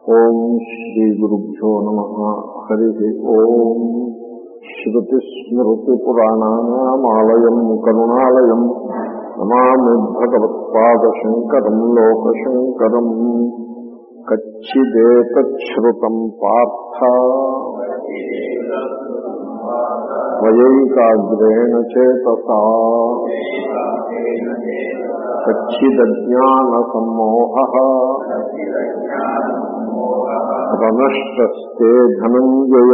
ఓం శ్రీ గురుభ్యో నమ హరి ఓం శ్రుతిస్మృతిపురాణానామాలయం కరుణాలయం నమామి భగవత్పాదశంకరం లోకశంకరం కచ్చిదేతశ్రుతం పార్థ వయైకాగ్రేణ చేతసా కచ్చిదజ్ఞాన సమ్మోహ ప్రనష్టస్తే ధనంజయ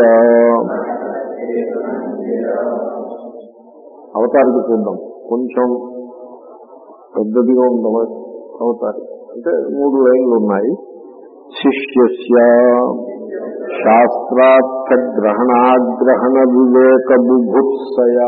అవతారికి చూద్దాం కొంచెం పెద్దదిగా ఉందాం అవతారి అంటే మూడు లైన్లు ఉన్నాయి శిష్యస్య శాస్త్రార్థ గ్రహణాగ్రహణ వివేక బుభుత్సయా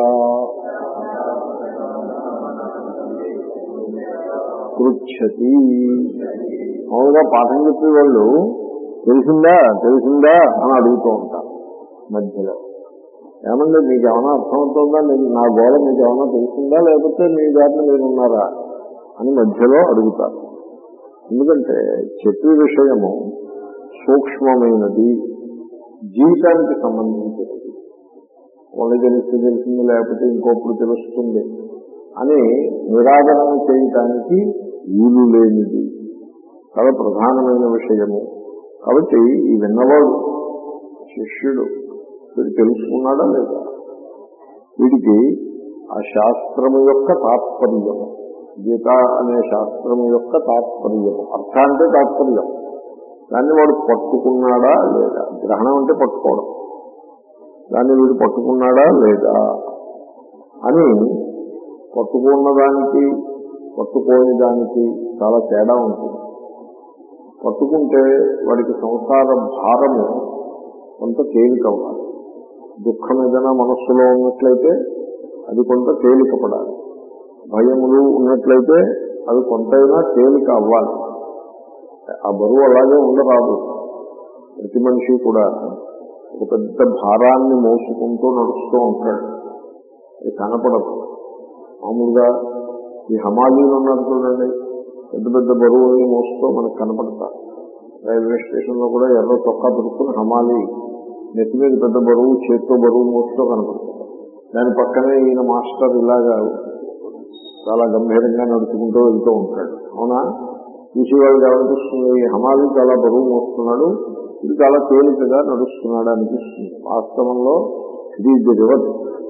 పృచ్చతి మామూలుగా పాఠం చెప్పే వాళ్ళు తెలిసిందా తెలిసిందా అని అడుగుతూ ఉంటారు మధ్యలో ఏమంటే మీకు ఏమైనా అర్థమవుతుందా నేను నా గోళ మీకు ఏమైనా తెలిసిందా లేకపోతే మీ దారిని మీరు ఉన్నారా అని మధ్యలో అడుగుతారు ఎందుకంటే చెప్పే విషయము సూక్ష్మమైనది జీవితానికి సంబంధించినది వాళ్ళు తెలిస్తే తెలిసింది లేకపోతే ఇంకొప్పుడు తెలుస్తుంది అని నిరాదరణ చేయటానికి వీలు లేనిది చాలా ప్రధానమైన విషయము కాబట్టి ఈ విన్నవాడు శిష్యుడు వీడు తెలుసుకున్నాడా లేదా వీడికి ఆ శాస్త్రము యొక్క తాత్పర్యము గీత అనే శాస్త్రము యొక్క తాత్పర్యము అర్థాంటే తాత్పర్యం దాన్ని వాడు పట్టుకున్నాడా లేదా గ్రహణం అంటే పట్టుకోవడం దాన్ని వీడు పట్టుకున్నాడా లేదా అని పట్టుకున్న దానికి పట్టుకోని దానికి చాలా తేడా ఉంటుంది పట్టుకుంటే వాడికి సంసార భారము కొంత తేలికవ్వాలి దుఃఖం ఏదైనా మనస్సులో ఉన్నట్లయితే అది కొంత తేలిక పడాలి భయములు ఉన్నట్లయితే అది కొంతైనా తేలిక అవ్వాలి ఆ బరువు అలాగే ఉండరాదు ప్రతి మనిషి కూడా ఒక పెద్ద భారాన్ని మోసుకుంటూ నడుస్తూ ఉంటాడు అది కనపడదు మామూలుగా ఈ హమాలీలు ఉన్నారు చూడండి పెద్ద పెద్ద బరువుల్ని మోస్తూ మనకు కనపడతారు రైల్వే స్టేషన్ లో కూడా ఎర్ర చొక్కా దొరుకుతున్న హమాలి నెత్తి మీద పెద్ద బరువు చేత్తో బరువు మోస్తూ కనపడతారు దాని పక్కనే ఈయన మాస్టర్ ఇలాగా చాలా గంభీరంగా నడుచుకుంటూ వెళ్తూ ఉంటాడు అవునా చూసి వాళ్ళకి ఏమనిపిస్తుంది ఈ హమాలి చాలా బరువు మోస్తున్నాడు ఇది చాలా తేలికగా నడుస్తున్నాడు అనిపిస్తుంది వాస్తవంలో ఇది ఇది రివర్స్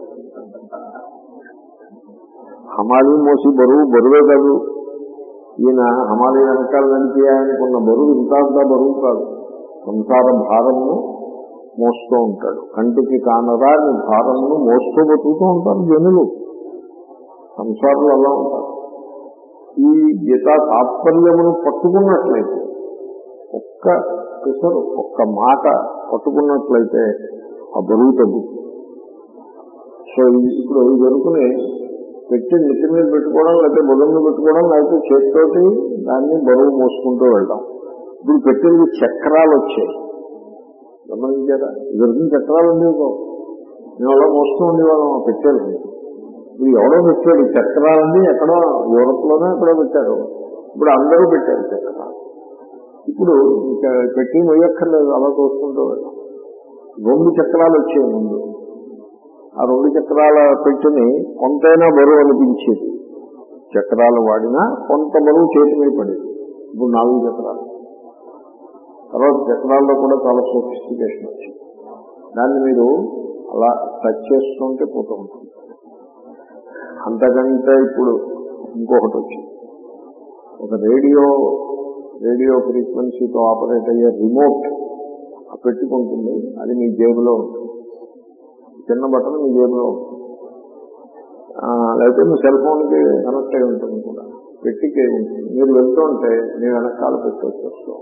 హమాలి మోసి బరువు బరువే కాదు ఈయన హమాలి వెనకాల నడిపి ఆయనకున్న బరువు ఇంత బరువు కాదు సంసార భారమును మోస్తూ ఉంటాడు కంటికి కానరాని భారమును మోస్తూ బతుకుతూ ఉంటారు జనులు సంసారులు అలా ఉంటారు ఈ గీతా తాత్పర్యమును పట్టుకున్నట్లయితే ఒక్క పిసరు ఒక్క మాట పట్టుకున్నట్లయితే ఆ బరువు తగ్గుతుంది సో ఇప్పుడు ఇది జరుగుకుని పెట్టి నెత్తి మీద పెట్టుకోవడం లేకపోతే బుధం మీద పెట్టుకోవడం లేకపోతే చేతితోటి దాన్ని బరువు మోసుకుంటూ వెళ్దాం ఇప్పుడు పెట్టినవి చక్రాలు వచ్చాయి గమనించారా ఇద్దరికి చక్రాలు ఉండేవి మేము అలా మోస్తూ ఉండేవాళ్ళం ఆ పెట్టారు ఇప్పుడు ఎవడో పెట్టాడు చక్రాలన్నీ ఎక్కడో యూరప్ లోనే ఎక్కడో పెట్టారు ఇప్పుడు అందరూ పెట్టారు చక్రాలు ఇప్పుడు ఇంకా పెట్టి మొయ్యక్కర్లేదు అలా చూసుకుంటూ వెళ్ళాం రెండు చక్రాలు వచ్చాయి ముందు ఆ రెండు చక్రాల పెట్టిని కొంతైనా బరువు అనిపించేది చక్రాలు వాడినా కొంత బరువు చేతి మీద పడేది ఇప్పుడు నాలుగు చక్రాలు తర్వాత చక్రాల్లో కూడా చాలా సోఫిస్టికేషన్ వచ్చింది దాన్ని మీరు అలా టచ్ చేస్తుంటే పోతూ ఉంటుంది అంతకంటే ఇప్పుడు ఇంకొకటి వచ్చింది ఒక రేడియో రేడియో ఫ్రీక్వెన్సీతో ఆపరేట్ అయ్యే రిమోట్ పెట్టుకుంటుంది అది మీ జేబులో ఉంటుంది చిన్న బట్టలు మీ జేబులో లేకపోతే మీ సెల్ ఫోన్కి కనెక్ట్ అయి ఉంటుంది కూడా పెట్టికే ఉంటుంది మీరు వెళ్తుంటే మీ వెనకాల పెట్టి వచ్చేస్తాం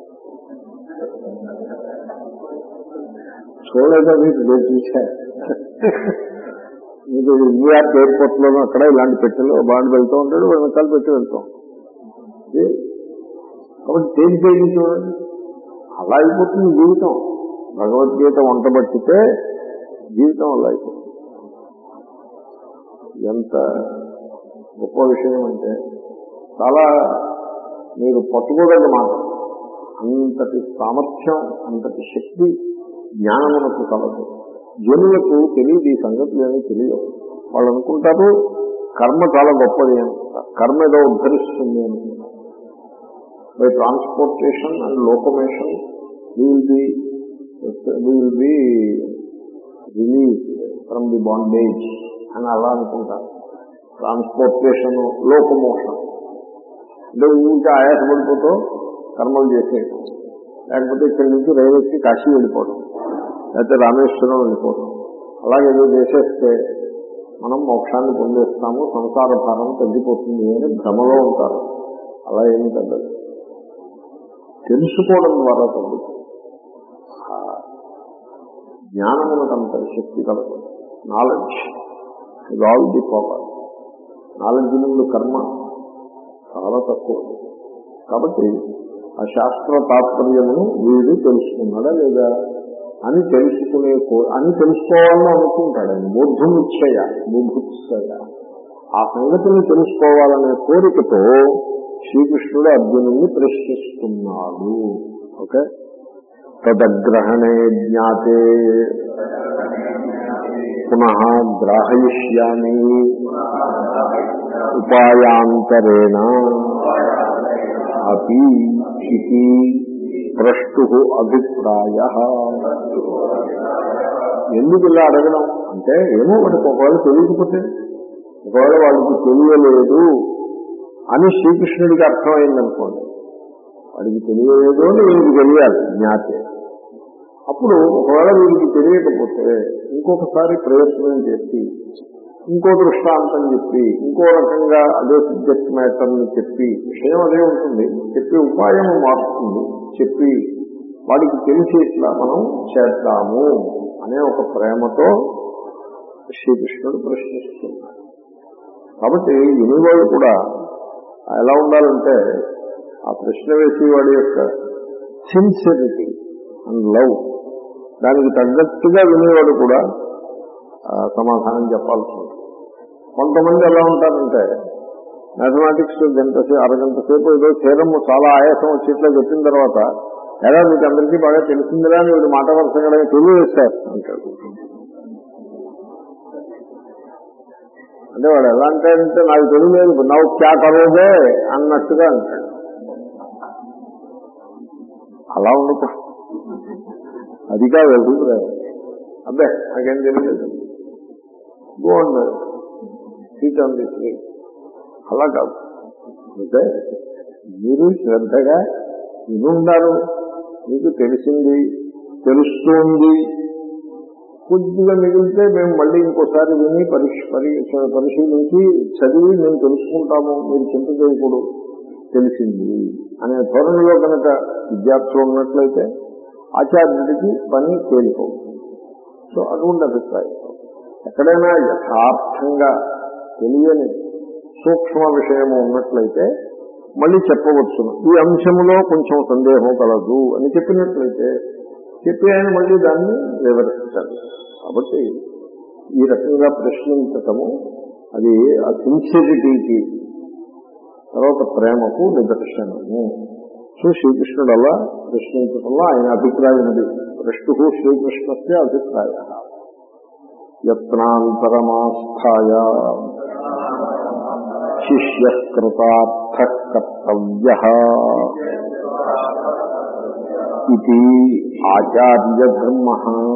చూడలేదా మీరు నేను చూశారు మీకు న్యూయార్క్ ఎయిర్పోర్ట్ లోనూ అక్కడ ఇలాంటి పెట్టెలు బాండ్ వెళ్తూ ఉంటాడు వెనకాల పెట్టి వెళ్తాం కాబట్టి తేలిపోయింది చూడండి అలా అయిపోతుంది జీవితం భగవద్గీత వంట పట్టితే జీవితం అలా అయిపోతుంది ఎంత గొప్ప విషయం అంటే చాలా మీరు పట్టుకోదగ్గ మాట అంతటి సామర్థ్యం అంతటి శక్తి జ్ఞానమునకు కలదు జనులకు తెలియదు ఈ సంగతులు ఏమీ తెలియవు వాళ్ళు అనుకుంటారు కర్మ చాలా గొప్పది అనుకుంటారు కర్మ ఏదో ఉద్ధరిస్తుంది అనుకుంటారు by transportation and locomotion will be will be release from the bondage అని అలా అనుకుంటారు ట్రాన్స్పోర్టేషన్ లోకమోషన్ అంటే ఊరికి ఆయాసపడిపోతూ కర్మలు చేసేయటం లేకపోతే ఇక్కడి నుంచి రైలు ఎక్కి కాశీ వెళ్ళిపోవడం లేకపోతే రామేశ్వరం వెళ్ళిపోవడం అలాగేదో చేసేస్తే మనం మోక్షాన్ని పొందేస్తాము సంసార భారం తగ్గిపోతుంది అని భ్రమలో ఉంటారు అలా ఏమీ తగ్గదు తెలుసుకోవడం ద్వారా తగ్గుతుంది ఆ జ్ఞానమునకు అంత శక్తి కలదు knowledge is all the power knowledge నుండి కర్మ చాలా తక్కువ కాబట్టి ఆ శాస్త్ర తాత్పర్యమును వీడు తెలుసుకున్నాడా లేదా అని తెలుసుకునే కో- అని తెలుసుకోవాలని అనుకుంటాడు ఆయన బోధముచ్చయ బుభుత్సయ ఆ సంగతిని తెలుసుకోవాలనే కోరికతో శ్రీకృష్ణుడు అర్జునుడిని ప్రశ్నిస్తున్నాడు ఓకే తదగ్రహణే జ్ఞాతే పునః గ్రాహయిష్యామి ఉపాయాంతరేణ అపి ఇది ప్రష్టు అభిప్రాయ ఎందుకు ఇలా అడగడం అంటే ఏమో వాడికి ఒకవేళ తెలియకపోతే ఒకవేళ వాళ్ళకి తెలియలేదు అని శ్రీకృష్ణుడికి అర్థమైందనుకోండి వాడికి తెలియలేదు అని వీడికి తెలియాలి జ్ఞాతే అప్పుడు ఒకవేళ వీడికి తెలియకపోతే ఇంకొకసారి ప్రయత్నం చేసి ఇంకో దృష్టాంతం చెప్పి ఇంకో రకంగా అదే సబ్జెక్ట్ మ్యాటర్ని చెప్పి విషయం అదే ఉంటుంది చెప్పి ఉపాయం మారుతుంది చెప్పి వాడికి తెలిసి ఇట్లా మనం చేద్దాము అనే ఒక ప్రేమతో శ్రీకృష్ణుడు ప్రశ్నిస్తున్నాడు కాబట్టి వినివాడు కూడా ఎలా ఉండాలంటే ఆ ప్రశ్న వేసేవాడి యొక్క సిన్సిరిటీ అండ్ లవ్ దానికి తగ్గట్టుగా వినేవాడు కూడా ఆ, సమాధానం చెప్పాల్సి ఉంటుంది కొంతమంది ఎలా ఉంటారంటే మ్యాథమెటిక్స్ గంట సే- అరగంట సేపు ఏదో తీరము చాలా ఆయాసం వచ్చి ఇట్లా చెప్పిన తర్వాత ఎలా మీకు అందరికీ బాగా తెలిసిందిరా అని వీడు మాట వరుసగా తెలియజేస్తారు అంటాడు అంటే వాడు ఎలా అంటాడంటే నాకు తెలియలేదు నవ్వు క్యా కరోగే అన్నట్టుగా అంటాడు అలా ఉండదు అది కాదు అభిప్రాయం అబ్బే నాకేం తెలియలేదు బాగుంది సీట్ ఉంది అలా కాదు అంటే మీరు శ్రద్ధగా వినుండారు మీకు తెలిసింది తెలుస్తుంది కొద్దిగా మిగిలితే మేము మళ్ళీ ఇంకోసారి విని పరిశ్ పరి- పరిశీలించి చదివి మేము తెలుసుకుంటాము మీరు చింత చేయకూడదు తెలిసింది అనే ధోరణిలో కనుక విద్యార్థులు ఉన్నట్లయితే ఆచార్యుడికి పని తేలిపోతుంది సో అటువంటి అభిప్రాయం ఎక్కడైనా యథార్థంగా తెలియని సూక్ష్మ విషయము ఉన్నట్లయితే మళ్ళీ చెప్పవచ్చును ఈ అంశములో కొంచెం సందేహం కలదు అని చెప్పినట్లయితే చెప్పి ఆయన మళ్ళీ దాన్ని వివరిస్తాడు కాబట్టి ఈ రకంగా ప్రశ్నించటము అది ఆ సిన్సిరిటీకి తర్వాత ప్రేమకు నిదర్శనము సో శ్రీకృష్ణుడు అలా ప్రశ్నించడంలో ఆయన అభిప్రాయం అది ప్రష్టు శ్రీకృష్ణస్య అభిప్రాయ యత్నాంతరమాస్థాయ శిష్య కృతార్థ కర్తవ్య ఇది ఆచార్యధర్మ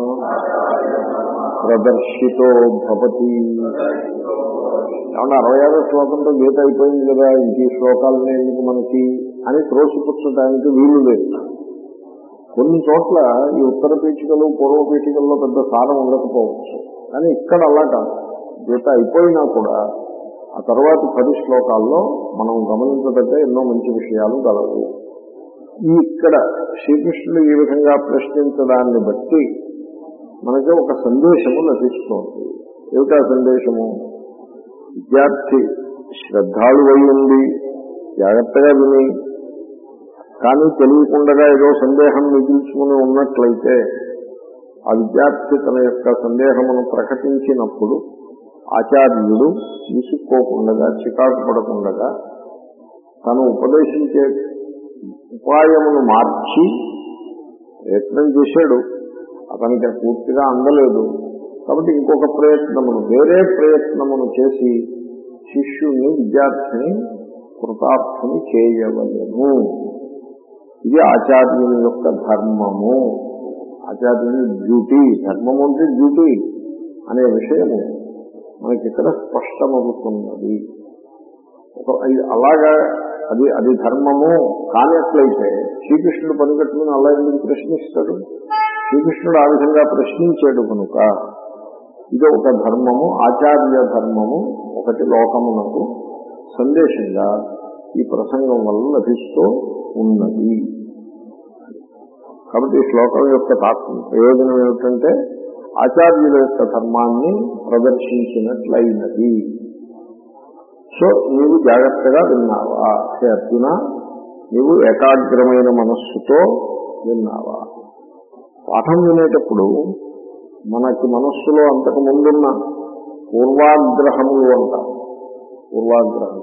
ప్రదర్శితో భవతి కాబట్టి అరవై ఆరో శ్లోకంతో గీత అయిపోయింది కదా ఇంక ఈ శ్లోకాలని ఎందుకు మనకి అని త్రోసిపుచ్చడానికి వీలు లేదు కొన్ని చోట్ల ఈ ఉత్తర పీఠికలు పూర్వ పీఠికల్లో పెద్ద సారం ఉండకపోవచ్చు కానీ ఇక్కడ అలా కాదు గీత అయిపోయినా కూడా ఆ తర్వాతి పది శ్లోకాల్లో మనం గమనించదగ్గ ఎన్నో మంచి విషయాలు గలవు ఈ ఇక్కడ శ్రీకృష్ణుడు ఈ విధంగా ప్రశ్నించడాన్ని బట్టి మనకి ఒక సందేశము లభిస్తోంది ఏమిటా సందేశము విద్యార్థి శ్రద్ధాళు ఉండి జాగ్రత్తగా విని కానీ తెలియకుండా ఏదో సందేహం మిగిల్చుకుని ఉన్నట్లయితే ఆ విద్యార్థి తన యొక్క సందేహమును ప్రకటించినప్పుడు ఆచార్యుడు విసుక్కోకుండా చికాకు పడకుండా తను ఉపదేశించే ఉపాయమును మార్చి ప్రయత్నం చేశాడు అతనికి అది పూర్తిగా అందలేదు కాబట్టి ఇంకొక ప్రయత్నమును వేరే ప్రయత్నమును చేసి శిష్యుణ్ణి విద్యార్థిని కృతార్థుని చేయవలెను ఇది ఆచార్యుని యొక్క ధర్మము ఆచార్యుని డ్యూటీ ధర్మము అంటే డ్యూటీ అనే విషయము మనకి ఇక్కడ స్పష్టమవుతున్నది ఒక ఇది అలాగా అది అది ధర్మము కానట్లయితే శ్రీకృష్ణుడు పనికట్టుకుని అలా ఎందుకు ప్రశ్నిస్తాడు శ్రీకృష్ణుడు ఆ విధంగా ప్రశ్నించాడు కనుక ఇది ఒక ధర్మము ఆచార్య ధర్మము ఒకటి లోకమునకు సందేశంగా ఈ ప్రసంగం వల్ల లభిస్తూ ఉన్నది కాబట్టి ఈ శ్లోకం యొక్క తాత్వం ప్రయోజనం ఏమిటంటే ఆచార్యుల యొక్క ధర్మాన్ని ప్రదర్శించినట్లయినది సో నీవు జాగ్రత్తగా విన్నావా హే అర్జున నీవు ఏకాగ్రమైన మనస్సుతో విన్నావా పాఠం వినేటప్పుడు మనకి మనస్సులో అంతకు ముందున్న పూర్వాగ్రహములు అంటారు పూర్వాగ్రహములు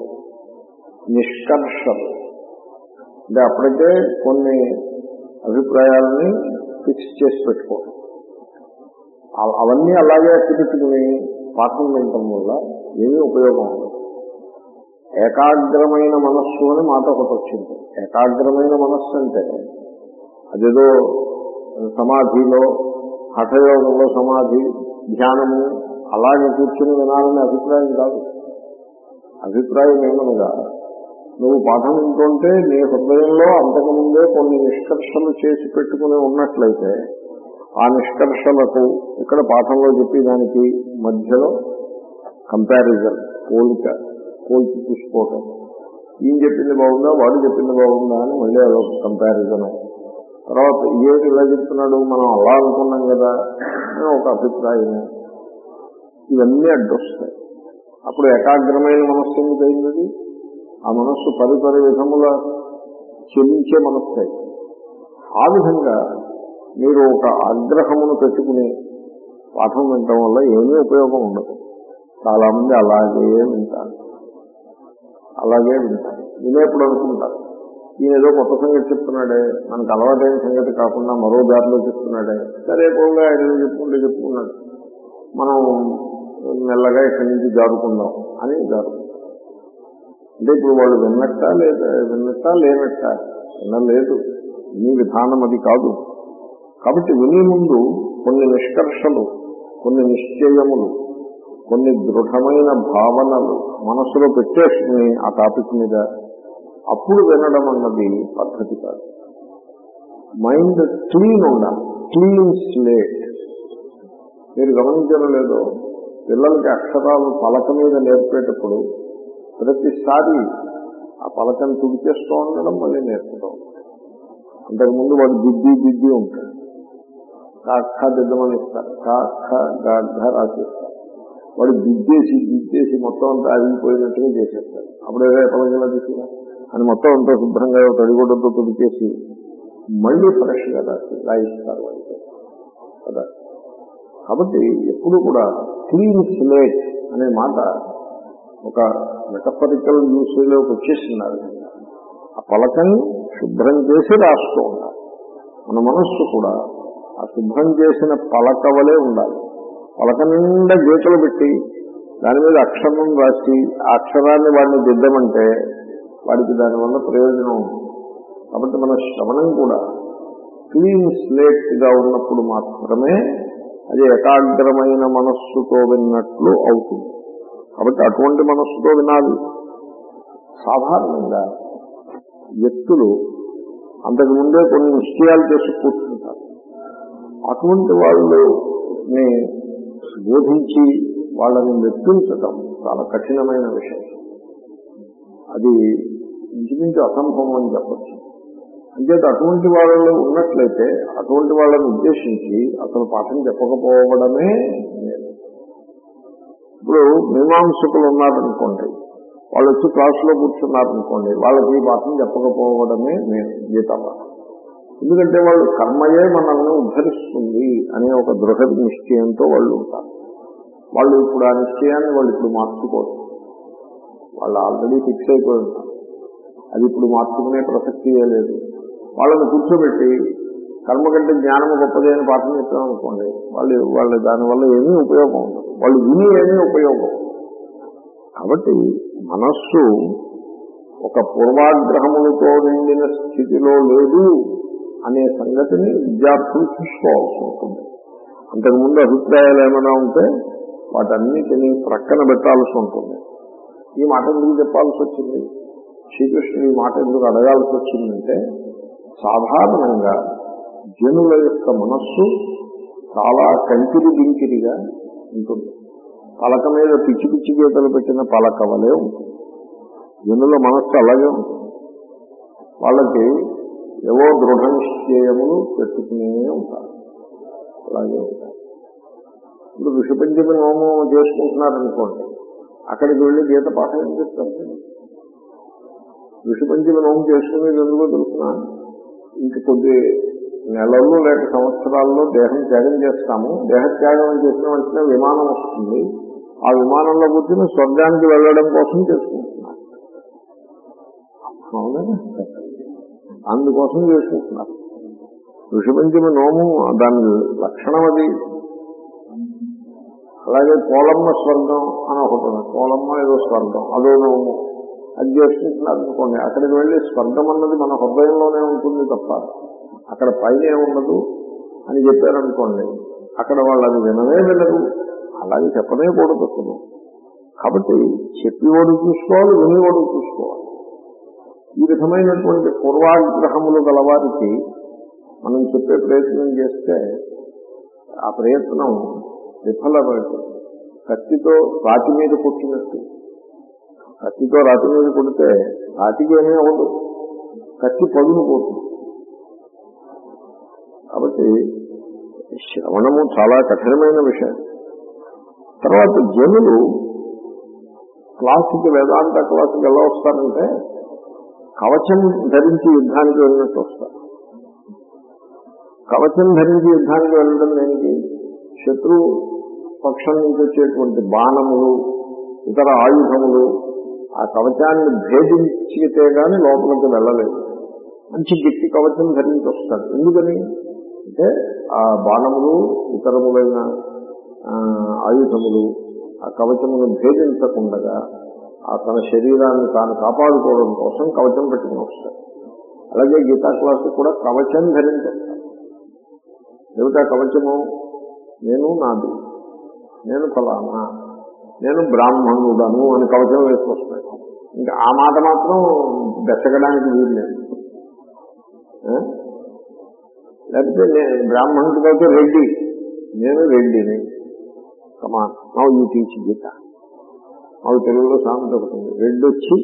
నిష్కర్షలు అంటే అప్పటికే కొన్ని అభిప్రాయాలని ఫిక్స్ చేసి పెట్టుకోవడం అవ- అవన్నీ అలాగే అట్టిపెట్టుకుని పాఠం వినటం వల్ల ఏమీ ఉపయోగం ఉండదు ఏకాగ్రమైన మనస్సు అని మాట ఒకటి వచ్చింది ఏకాగ్రమైన మనస్సు అంటే అదేదో సమాధిలో హఠయోగంలో సమాధి ధ్యానము అలాగే కూర్చుని వినాలనే అభిప్రాయం కాదు అభిప్రాయం ఏమనగా నువ్వు పాఠం వింటుంటే నీ హృదయంలో అంతకుముందే కొన్ని నిష్కర్షలు చేసి పెట్టుకుని ఉన్నట్లయితే ఆ నిష్కర్షలకు ఇక్కడ పాఠంలో చెప్పేదానికి మధ్యలో కంపారిజన్ పోలిక పోల్చి చూసుకోవటం ఈయన చెప్పింది బాగుందా వాడు చెప్పింది బాగుందా అని మళ్ళీ అదొక కంపారిజన్ తర్వాత ఏమిటి ఇలా చెప్తున్నాడు మనం అలా అనుకున్నాం కదా అని ఒక అభిప్రాయం ఇవన్నీ అడ్డొస్తాయి అప్పుడు ఏకాగ్రమైన మనస్సు ఎందుకు అయింది ఆ మనస్సు పరిపరి విధముల చెల్లించే మనస్సు అయింది ఆ విధంగా మీరు ఒక ఆగ్రహమును పెట్టుకుని పాఠం వినటం వల్ల ఏమీ ఉపయోగం ఉండదు చాలా మంది అలాగే వింటారు అలాగే వింటారు వినేప్పుడు అనుకుంటారు ఈయన ఏదో కొత్త సంగతి చెప్తున్నాడే మనకు అలవాటైన సంగతి కాకుండా మరో దారిలో చెప్తున్నాడే సరే పోగా ఆయన ఏదో చెప్పుకుంటే చెప్పుకున్నాడు మనం మెల్లగా ఇక్కడి నుంచి జారుకుందాం అని జారుకుందాం అంటే ఇప్పుడు వాళ్ళు విన్నట్ట లేదా విన్నట్ట లేనట్ట వినలేదు ఈ విధానం అది కాదు కాబట్టి వినే ముందు కొన్ని నిష్కర్షలు కొన్ని నిశ్చయములు కొన్ని దృఢమైన భావనలు మనసులో పెట్టేసుకుని ఆ టాపిక్ మీద అప్పుడు వినడం అన్నది పద్ధతి కాదు మైండ్ క్లీన్ ఉండాలి క్లీన్ స్లేట్ మీరు గమనించడం లేదో పిల్లలకి అక్షరాలు పలక మీద నేర్పేటప్పుడు ప్రతిసారి ఆ పలకను తుడిచేస్తూ ఉండడం మళ్ళీ నేర్పుతూ ఉంటాం అంతకుముందు వాడు దిద్ది దిద్ది ఉంటాడు కాఖ దిద్దమని ఇస్తారు కాఖ గాఢ రాసిస్తారు వాడు దిద్దేసి దిద్దేసి మొత్తం అంతా అరిగిపోయినట్టుగా చేసేస్తారు అప్పుడు ఏదో పలకలా తీసుకురా అని మొత్తం అంతా శుభ్రంగా తడిగుడ్డతో తుడిచేసి మళ్ళీ ఫ్రెష్ గా రాసి రాయిస్తారు వాడికి కదా కాబట్టి ఎప్పుడు కూడా క్లీన్ స్లేట్ అనే మాట ఒక మెటఫరికల్ యూసేలోకి వచ్చేసినారు ఆ పలకని శుభ్రం చేసి రాస్తూ ఉండాలి మన మనస్సు కూడా ఆ శుభ్రం చేసిన పలక వలె ఉండాలి పలక నిండా గీతలు పెట్టి దాని మీద అక్షరం రాసి ఆ అక్షరాన్ని వాడిని దిద్దమంటే వాడికి దానివల్ల ప్రయోజనం ఉంది కాబట్టి మన శ్రవణం కూడా క్లీన్ స్లేట్ గా ఉన్నప్పుడు మాత్రమే అది ఏకాగ్రమైన మనస్సుతో విన్నట్లు అవుతుంది కాబట్టి అటువంటి మనస్సుతో వినాలి సాధారణంగా వ్యక్తులు అంతకు ముందే కొన్ని నిశ్చయాలు చేసి కూర్చుంటారు అటువంటి వాళ్ళని బోధించి వాళ్ళని మెప్పించటం చాలా కఠినమైన విషయం అది ఇంచుమించు అసంభవం అని చెప్పచ్చు అంచేత అటువంటి వాళ్ళు ఉన్నట్లయితే అటువంటి వాళ్ళని ఉద్దేశించి అసలు పాఠం చెప్పకపోవడమే మేలు. ఇప్పుడు మీమాంసకులు ఉన్నారనుకోండి వాళ్ళు వచ్చి క్లాసులో కూర్చున్నారనుకోండి వాళ్ళకి ఈ పాఠం చెప్పకపోవడమే మేము గీతా పాఠం ఎందుకంటే వాళ్ళు కర్మయే మనల్ని ఉద్ధరిస్తుంది అనే ఒక దృఢ నిశ్చయంతో వాళ్ళు ఉంటారు వాళ్ళు ఇప్పుడు ఆ నిశ్చయాన్ని వాళ్ళు ఇప్పుడు మార్చుకోరు వాళ్ళు ఆల్రెడీ ఫిక్స్ అయిపోయి ఉంటారు అది ఇప్పుడు మార్చుకునే ప్రసక్తియే లేదు వాళ్ళని కూర్చోబెట్టి కర్మ కంటే జ్ఞానము గొప్పది అని పాఠం చెప్పాం అనుకోండి వాళ్ళు వాళ్ళు దానివల్ల ఏమీ ఉపయోగం ఉండదు వాళ్ళు విని ఏమీ ఉపయోగం ఉండదు. కాబట్టి మనస్సు ఒక పూర్వాగ్రహములతో నిండిన స్థితిలో లేదు అనే సంగతిని విద్యార్థులు చూసుకోవాల్సి ఉంటుంది అంతకుముందు అభిప్రాయాలు ఏమైనా ఉంటే వాటన్నిటినీ ప్రక్కన పెట్టాల్సి ఉంటుంది ఈ మాట ఎందుకు చెప్పాల్సి వచ్చింది శ్రీకృష్ణుడు ఈ మాట ఎందుకు అడగాల్సి వచ్చిందంటే సాధారణంగా జనుల యొక్క మనస్సు చాలా కంకిరి దింకిరిగా ఉంటుంది పలక మీద పిచ్చి పిచ్చి గీతలు పెట్టిన పలక వలె ఉంటుంది జనుల మనస్సు అలాగే ఉంటుంది వాళ్ళకి ఏవో దృఢ నిశ్చయములు పెట్టుకునే ఉంటారు అలాగే ఉంటారు ఇప్పుడు విషపంచమి నోమం చేసుకుంటున్నారనుకోండి అక్కడికి వెళ్ళి గీత పాఠం ఏం చెప్తారు విషపంచమి నోమం చేసుకునేది ఎందుకో తెలుసిన ఇంక కొద్ది నెలలు లేక సంవత్సరాల్లో దేహం త్యాగం చేస్తాము దేహ త్యాగం చేసిన వెంటనే విమానం వస్తుంది ఆ విమానంలో కూర్చుని స్వర్గానికి వెళ్ళడం కోసం చేసుకుంటున్నారు అవునా అందుకోసం చేసుకుంటున్నారు ఋషిపంచమి నోము దాని లక్షణం అది అలాగే కోలమ్మ స్వర్గం అని ఒకటి ఉంది కోలమ్మ ఏదో స్వర్గం అదో నోము అది చేసుకుంటున్నారు అనుకోండి అక్కడికి వెళ్ళి స్వర్గం అన్నది మన హృదయంలోనే ఉంటుంది తప్ప అక్కడ పైన ఏముండదు అని చెప్పారనుకోండి అక్కడ వాళ్ళు అది విననే వినరు అలాగే చెప్పనే కూడదు అసలు కాబట్టి చెప్పేవాడు చూసుకోవాలి వినేవాడు చూసుకోవాలి ఈ విధమైనటువంటి పూర్వాగ్రహములు గలవారికి మనం చెప్పే ప్రయత్నం చేస్తే ఆ ప్రయత్నం విఫలమవుతుంది కత్తితో రాతి మీద కొట్టినట్టు కత్తితో రాతి మీద కొడితే రాతికి ఏమీ అవ్వదు కత్తి పదును పోతుంది కాబట్టి శ్రవణము చాలా కఠినమైన విషయం తర్వాత జనులు క్లాసుకి వేదాంత క్లాసుకి ఎలా వస్తారంటే కవచం ధరించి యుద్ధానికి వెళ్ళినట్టు వస్తారు కవచం ధరించి యుద్ధానికి వెళ్ళడం దేనికి శత్రు పక్షం నుంచి వచ్చేటువంటి బాణములు ఇతర ఆయుధములు ఆ కవచాన్ని భేదించితే గాని లోపలికి వెళ్ళలేదు మంచి గట్టి కవచం ధరించి వస్తాడు ఎందుకని అంటే ఆ బాణములు ఇతరములైన ఆ, ఆయుధములు ఆ కవచమును భేదించకుండా ఆ తన శరీరాన్ని తాను కాపాడుకోవడం కోసం కవచం పెట్టుకుని వస్తాడు అలాగే గీతా క్లాసు కూడా కవచం ధరించి వస్తాడు ఏమిటా కవచము నేను నాది నేను ఫలానా నేను బ్రాహ్మణుడను అని కవచం వేసుకొస్తాడు ఇంకా ఆ మాట మాత్రం బెచ్చగడానికి వీలు లేదు ఆ? లేకపోతే నేను బ్రాహ్మణుడు కాబట్టి రెడ్డి నేను రెడ్డిని come on now you teach Gita మాకు తెలుగులో సామెత ఒకటి ఉంది రెడ్డి వచ్చి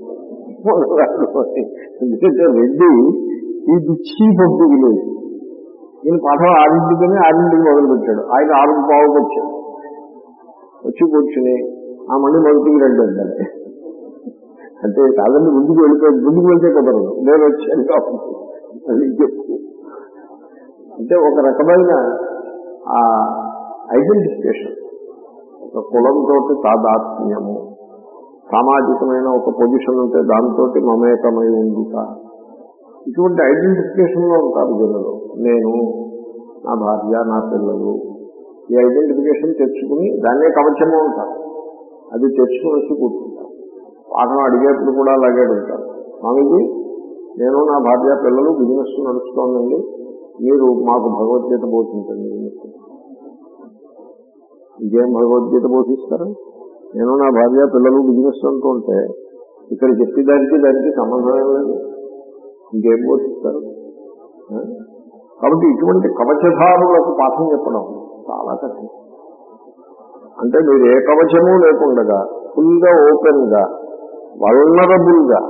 ఎందుకంటే రెడ్డి ఇది చీఫ్ ఆఫ్ ది విలేజ్ ఈయన పాఠం ఆరింటికని ఆరింటికి మొదలు పెట్టాడు ఆయన ఆరు పావుకి వచ్చాడు వచ్చి కూర్చుని ఆ మళ్ళీ మొదటికి రెండు అంటారు అంటే కాదండి ముందుకు వెళ్ళిపోయి ముందుకు వెళ్తే కుదరదు నేను వచ్చాను కాబట్టి మళ్ళీ చెప్పు అంటే ఒక రకమైన ఆ ఐడెంటిఫికేషన్ ఒక కులంతో తాదాత్మ్యము సామాజికమైన ఒక పొజిషన్ ఉంటే దాంతో మమేకమై ఉండుట ఇటువంటి ఐడెంటిఫికేషన్ లో ఉంటారు జనులు నేను నా భార్య నా పిల్లలు ఈ ఐడెంటిఫికేషన్ తెచ్చుకుని దాన్నే కవచము ఉంటారు అది తెచ్చుకుని వచ్చి కూర్చుంటారు పాఠం అడిగేప్పుడు కూడా అలాగే అడుగుతారు స్వామీజీ నేను నా భార్య పిల్లలు బిజినెస్ నడుస్తోందండి మీరు మాకు భగవద్గీత బోధించండి ఇంకేం భగవద్గీత బోధిస్తారు నేను నా భార్య పిల్లలు బిజినెస్ అంటుంటే ఇక్కడ చెప్పేదానికి దానికి సంబంధం ఏం లేదు ఇంకేం బోధిస్తారు ఆ? కాబట్టి ఇటువంటి కవచధారులకు పాఠం చెప్పడం చాలా కఠినం అంటే మీరు ఏ కవచము లేకుండా ఫుల్ గా ఓపెన్ గా వల్నరబుల్ గా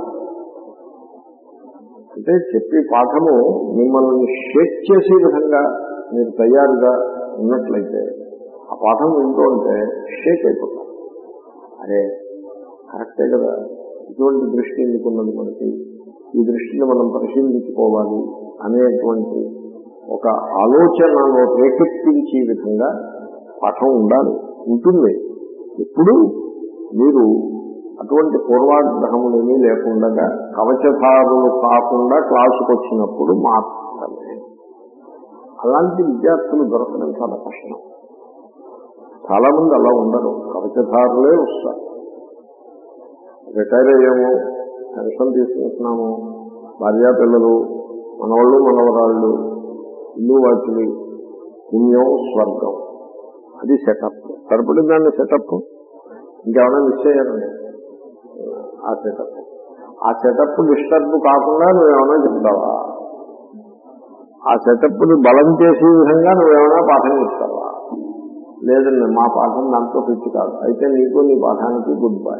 అంటే చెప్పే పాఠము మిమ్మల్ని షేక్ చేసే విధంగా మీరు తయారుగా ఉన్నట్లయితే ఆ పాఠం వింటూ ఉంటే షేక్ అయిపోతారు అరే కరెక్టే కదా ఇటువంటి దృష్టి ఎందుకున్నది మనకి ఈ దృష్టిని మనం పరిశీలించుకోవాలి అనేటువంటి ఒక ఆలోచనను రేకెత్తించే విధంగా పాఠం ఉండాలి ఉంటుంది ఎప్పుడు మీరు అటువంటి పూర్వాగ్రహములేమీ లేకుండా కవచధారులు కాకుండా క్లాసుకు వచ్చినప్పుడు మాత్రమే అలాంటి విద్యార్థులు దొరకడం చాలా కష్టం చాలా మంది అలా ఉండరు కవచధారులే వస్తారు రిటైర్ అయ్యాము పెన్షన్ తీసుకుంటున్నాము భార్యా పిల్లలు మనవాళ్ళు మనవరాళ్ళు ఇల్లు వాకిలి పుణ్యం స్వర్గం అది సెటప్ సరిపడింది దాన్ని సెటప్ ఇంకేమైనా మిస్ అయ్యారండి ఆ సెటప్ ఆ సెటప్ డిస్టర్బ్ కాకుండా నువ్వేమైనా చెప్తావా ఆ సెటప్ ని బలం చేసే విధంగా నువ్వేమైనా పాఠం ఇస్తావా లేదండి మా పాఠం దాంతో పిచ్చి కాదు అయితే నీకు నీ పాఠానికి గుడ్ బై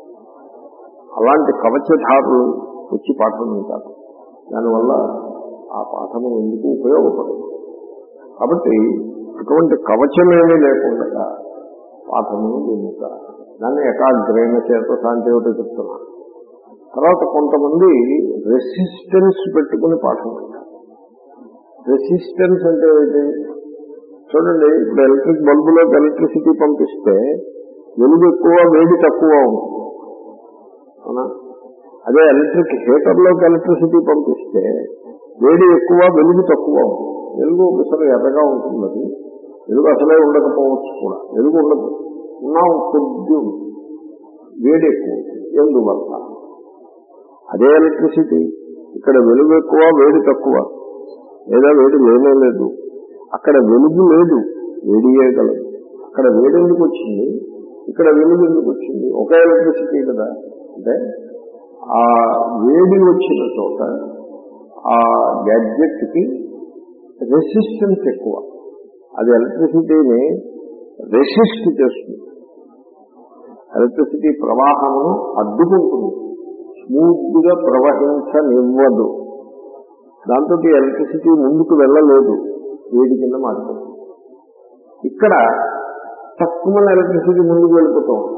అలాంటి కవచధారులు వచ్చి పాఠం వింటారు దానివల్ల ఆ పాఠము ఎందుకు ఉపయోగపడదు కాబట్టి అటువంటి కవచమేమీ లేకుండా పాఠమును వినుక దాన్ని ఏకాగ్రైన చేత శాంతి ఏమిటో చెప్తున్నా తర్వాత కొంతమంది రెసిస్టెన్స్ పెట్టుకుని పాఠం వింటారు రెసిస్టెన్స్ అంటే ఏంటి చూడండి ఇప్పుడు ఎలక్ట్రిక్ బల్బులోకి ఎలక్ట్రిసిటీ పంపిస్తే వెలుగు ఎక్కువ వేడి తక్కువ ఉంటుంది అవునా అదే ఎలక్ట్రిక్ హీటర్లోకి ఎలక్ట్రిసిటీ పంపిస్తే వేడి ఎక్కువ వెలుగు తక్కువ ఉంటుంది వెలుగు ఒకసారి ఎర్రగా ఉంటుంది అది వెలుగు అసలే ఉండకపోవచ్చు కూడా వెలుగు ఉండదు ఉన్నా కొద్ది ఉంటుంది. వేడి ఎక్కువ ఉంటుంది ఎందువల్ల అదే ఎలక్ట్రిసిటీ ఇక్కడ వెలుగు ఎక్కువ వేడి తక్కువ లేదా వేడి లేనే లేదు అక్కడ వెలుగు లేదు వేడియే గలదు అక్కడ వేడి ఎందుకు వచ్చింది ఇక్కడ వెలుగు ఎందుకు వచ్చింది ఒకే ఎలక్ట్రిసిటీ కదా అంటే ఆ వేడి వచ్చిన చోట ఆ గ్యాడ్జెట్ కి రెసిస్టెన్స్ ఎక్కువ అది ఎలక్ట్రిసిటీని రెసిస్ట్ చేస్తుంది ఎలక్ట్రిసిటీ ప్రవాహమును అడ్డుకుంటుంది స్మూత్ గా ప్రవహించనివ్వదు దాంతో ఎలక్ట్రిసిటీ ముందుకు వెళ్ళలేదు వేడి కింద మారిపోతుంది ఇక్కడ తక్కువ ఎలక్ట్రిసిటీ ముందుకు వెళ్ళిపోతూ ఉంటుంది